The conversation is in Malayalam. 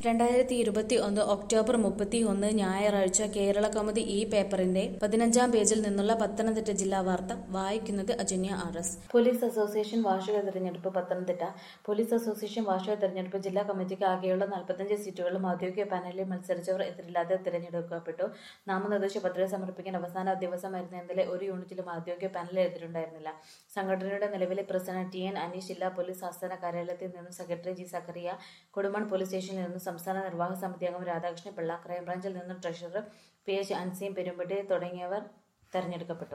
രണ്ടായിരത്തി ഇരുപത്തി ഒന്ന് ഒക്ടോബർ മുപ്പത്തി ഒന്ന് ഞായറാഴ്ച കേരള കൗമുദി ഈ പേപ്പറിന്റെ പതിനഞ്ചാം പേജിൽ നിന്നുള്ള പത്തനംതിട്ട ജില്ലാ വാർത്ത വായിക്കുന്നത് Ajanya R S police association വാർഷിക തെരഞ്ഞെടുപ്പ് പത്തനംതിട്ട പോലീസ് അസോസിയേഷൻ വാർഷിക തെരഞ്ഞെടുപ്പ് ജില്ലാ കമ്മിറ്റിക്ക് ആകെയുള്ള നാൽപ്പത്തഞ്ച് സീറ്റുകളും ഔദ്യോഗിക പാനലിൽ മത്സരിച്ചവർ എതിരില്ലാതെ തിരഞ്ഞെടുക്കപ്പെട്ടു നാമനിർദ്ദേശ പത്രിക സമർപ്പിക്കാൻ അവസാന ദിവസമായിരുന്ന ഇന്നലെ ഒരു യൂണിറ്റിലും ഔദ്യോഗിക പാനലിൽ എതിരുണ്ടായിരുന്നില്ല സംഘടനയുടെ നിലവിലെ പ്രസിഡന്റ് ടി എൻ അനീഷ് ജില്ലാ പോലീസ് ആസ്ഥാന കാര്യാലയത്തിൽ നിന്നും secretary G Zachariah Kodumon police station നിന്നും സംസ്ഥാന നിർവാഹക സമിതി അംഗം രാധാകൃഷ്ണൻ പിള്ള ക്രൈംബ്രാഞ്ചിൽ നിന്നും treasurer P H Anseem Perumpatti തുടങ്ങിയവർ തെരഞ്ഞെടുക്കപ്പെട്ടു